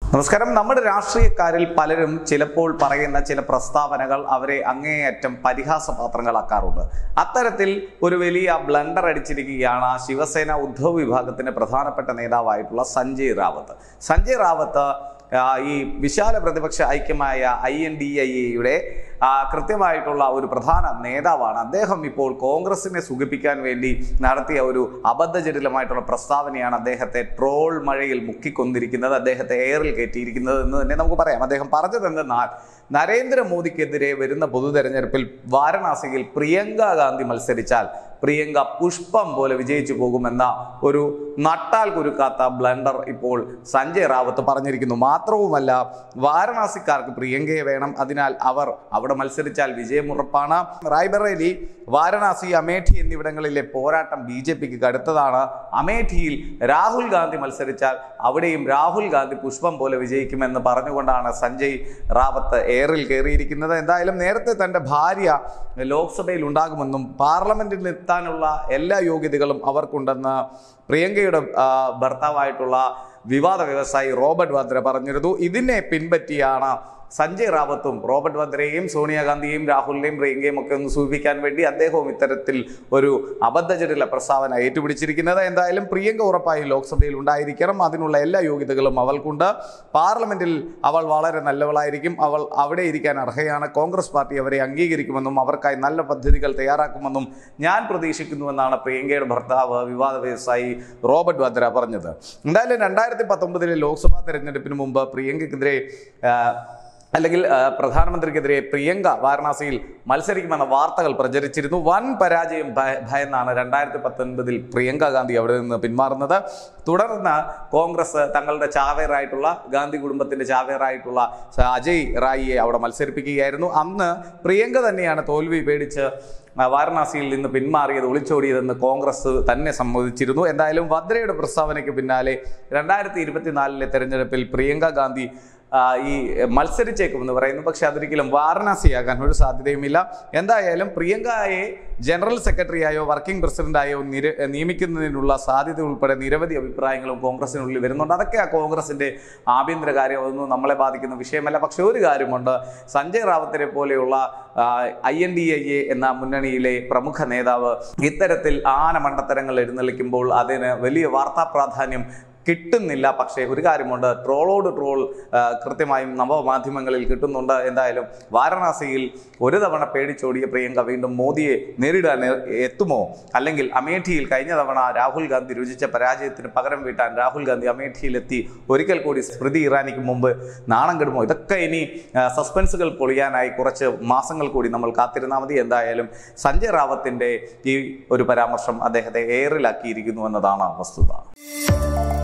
നമസ്കാരം നമ്മുടെ രാഷ്ട്രീയക്കാരിൽ പലരും ചിലപ്പോൾ പറയുന്ന ചില പ്രസ്താവനകൾ അവരെ അങ്ങേയറ്റം പരിഹാസപാത്രങ്ങളാക്കാറുണ്ട് അത്തരത്തിൽ ഒരു വലിയ ബ്ലണ്ടർ അടിച്ചിരിക്കുകയാണ് ശിവസേന ഉദ്ധവ് വിഭാഗത്തിന്റെ പ്രധാനപ്പെട്ട നേതാവായിട്ടുള്ള സഞ്ജയ് റാവത്ത് സഞ്ജയ് റാവത്ത് ആ, ഈ വിശാല പ്രതിപക്ഷ ഐക്യമായ ഐ എൻ ഡി ഐ എയുടെ കൃത്യമായിട്ടുള്ള ഒരു പ്രധാന നേതാവാണ് അദ്ദേഹം ഇപ്പോൾ കോൺഗ്രസിനെ സുഖിപ്പിക്കാൻ വേണ്ടി നടത്തിയ ഒരു അബദ്ധജടിലമായിട്ടുള്ള പ്രസ്താവനയാണ് അദ്ദേഹത്തെ ട്രോൾ മഴയിൽ മുക്കിക്കൊന്നിരിക്കുന്നത് അദ്ദേഹത്തെ എയറിൽ കയറ്റിയിരിക്കുന്നത് എന്ന് തന്നെ നമുക്ക് പറയാം അദ്ദേഹം പറഞ്ഞത് എന്തെന്നാൽ നരേന്ദ്രമോദിക്കെതിരെ വരുന്ന പൊതു തെരഞ്ഞെടുപ്പിൽ വാരണാസിയിൽ പ്രിയങ്ക ഗാന്ധി മത്സരിച്ചാൽ പ്രിയങ്ക പുഷ്പം പോലെ വിജയിച്ചു പോകുമെന്ന ഒരു നട്ടാൽ കുരുക്കാത്ത ബ്ലണ്ടർ ഇപ്പോൾ സഞ്ജയ് റാവത്ത് പറഞ്ഞിരിക്കുന്നു മാത്രവുമല്ല വാരണാസിക്കാർക്ക് പ്രിയങ്കയെ വേണം അതിനാൽ അവർ അവിടെ മത്സരിച്ചാൽ വിജയമുറപ്പാണ് റായ്ബറേലി വാരണാസി അമേഠി എന്നിവിടങ്ങളിലെ പോരാട്ടം ബി ജെ പിക്ക് കടുത്തതാണ് അമേഠിയിൽ രാഹുൽ ഗാന്ധി മത്സരിച്ചാൽ അവിടെയും രാഹുൽ ഗാന്ധി പുഷ്പം പോലെ വിജയിക്കുമെന്ന് പറഞ്ഞുകൊണ്ടാണ് സഞ്ജയ് റാവത്ത് എയറിൽ കയറിയിരിക്കുന്നത് എന്തായാലും നേരത്തെ തൻ്റെ ഭാര്യ ലോക്സഭയിൽ ഉണ്ടാകുമെന്നും പാർലമെന്റിൽ എത്താനുള്ള എല്ലാ യോഗ്യതകളും അവർക്കുണ്ടെന്ന് പ്രിയങ്കയുടെ ആ, ഭർത്താവായിട്ടുള്ള വിവാദ വ്യവസായി റോബർട്ട് വാദ്ര പറഞ്ഞിരുന്നു ഇതിനെ പിൻപറ്റിയാണ് സഞ്ജയ് റാവത്തും റോബർട്ട് വദ്രയെയും സോണിയാഗാന്ധിയെയും രാഹുലിനെയും പ്രിയങ്കയും ഒക്കെ ഒന്ന് സൂചിപ്പിക്കാൻ വേണ്ടി അദ്ദേഹവും ഇത്തരത്തിൽ ഒരു അബദ്ധജടില പ്രസ്താവന ഏറ്റുപിടിച്ചിരിക്കുന്നത് എന്തായാലും പ്രിയങ്ക ഉറപ്പായും ലോക്സഭയിൽ ഉണ്ടായിരിക്കണം അതിനുള്ള എല്ലാ യോഗ്യതകളും അവൾക്കുണ്ട് പാർലമെന്റിൽ അവൾ വളരെ നല്ലവളായിരിക്കും അവൾ അവിടെ ഇരിക്കാൻ അർഹയാണ് കോൺഗ്രസ് പാർട്ടി അവരെ അംഗീകരിക്കുമെന്നും അവർക്കായി നല്ല പദ്ധതികൾ തയ്യാറാക്കുമെന്നും ഞാൻ പ്രതീക്ഷിക്കുന്നുവെന്നാണ് പ്രിയങ്കയുടെ ഭർത്താവ് വിവാദ വ്യവസായി റോബർട്ട് വദ്ര പറഞ്ഞത് എന്തായാലും രണ്ടായിരത്തി പത്തൊമ്പതിലെ ലോക്സഭാ തെരഞ്ഞെടുപ്പിന് മുമ്പ് പ്രിയങ്കയ്ക്കെതിരെ ആ, അല്ലെങ്കിൽ ആ, പ്രധാനമന്ത്രിക്കെതിരെ പ്രിയങ്ക വാരണാസിയിൽ മത്സരിക്കുമെന്ന വാർത്തകൾ പ്രചരിച്ചിരുന്നു വൻ പരാജയം ഭയ- ഭയന്നാണ് രണ്ടായിരത്തി പത്തൊൻപതിൽ പ്രിയങ്ക ഗാന്ധി അവിടെ നിന്ന് പിന്മാറുന്നത് തുടർന്ന് കോൺഗ്രസ് തങ്ങളുടെ ചാവേറായിട്ടുള്ള ഗാന്ധി കുടുംബത്തിന്റെ ചാവേറായിട്ടുള്ള സ- അജയ് റായിയെ അവിടെ മത്സരിപ്പിക്കുകയായിരുന്നു അന്ന് പ്രിയങ്ക തന്നെയാണ് തോൽവി പേടിച്ച് ആ, വാരണാസിയിൽ നിന്ന് പിന്മാറിയത് ഒളിച്ചോടിയതെന്ന് കോൺഗ്രസ് തന്നെ സമ്മതിച്ചിരുന്നു എന്തായാലും വദ്രയുടെ പ്രസ്താവനയ്ക്ക് പിന്നാലെ രണ്ടായിരത്തി ഇരുപത്തിനാലിലെ തെരഞ്ഞെടുപ്പിൽ പ്രിയങ്ക ഗാന്ധി ആ, ഈ മത്സരിച്ചേക്കുമെന്ന് പറയുന്നു പക്ഷെ അതൊരിക്കലും വാരണാസിയാകാൻ ഒരു സാധ്യതയുമില്ല എന്തായാലും പ്രിയങ്കയെ ജനറൽ സെക്രട്ടറിയായോ വർക്കിംഗ് പ്രസിഡന്റായോ നിര നിയമിക്കുന്നതിനുള്ള സാധ്യത ഉൾപ്പെടെ നിരവധി അഭിപ്രായങ്ങളും കോൺഗ്രസിനുള്ളിൽ വരുന്നുണ്ട് അതൊക്കെ ആ കോൺഗ്രസിന്റെ ആഭ്യന്തര കാര്യം അതൊന്നും നമ്മളെ ബാധിക്കുന്ന വിഷയമല്ല പക്ഷെ ഒരു കാര്യമുണ്ട് സഞ്ജയ് റാവത്തിനെ പോലെയുള്ള I N D I A എന്ന മുന്നണിയിലെ പ്രമുഖ നേതാവ് ഇത്തരത്തിൽ ആന മണ്ടത്തരങ്ങൾ എഴുന്നള്ളിക്കുമ്പോൾ അതിന് വലിയ വാർത്താ പ്രാധാന്യം കിട്ടുന്നില്ല പക്ഷേ ഒരു കാര്യമുണ്ട് ട്രോളോട് ട്രോൾ ആ, കൃത്യമായും നവമാധ്യമങ്ങളിൽ കിട്ടുന്നുണ്ട് എന്തായാലും വാരണാസിയിൽ ഒരു തവണ പേടിച്ചോടിയ പ്രിയങ്ക വീണ്ടും മോദിയെ നേരിടാൻ എ- എത്തുമോ അല്ലെങ്കിൽ അമേഠിയിൽ കഴിഞ്ഞ തവണ രാഹുൽ ഗാന്ധി രുചിച്ച പരാജയത്തിന് പകരം വീട്ടാൻ രാഹുൽ ഗാന്ധി അമേഠിയിലെത്തി ഒരിക്കൽ കൂടി സ്മൃതി ഇറാനിക്ക് മുമ്പ് നാണം കെടുമോ ഇതൊക്കെ ഇനി ആ, സസ്പെൻസുകൾ പൊളിയാനായി കുറച്ച് മാസങ്ങൾ കൂടി നമ്മൾ കാത്തിരുന്നാൽ മതി എന്തായാലും സഞ്ജയ് റാവത്തിന്റെ ഈ ഒരു പരാമർശം അദ്ദേഹത്തെ എയറിലാക്കിയിരിക്കുന്നു എന്നതാണ് വസ്തുത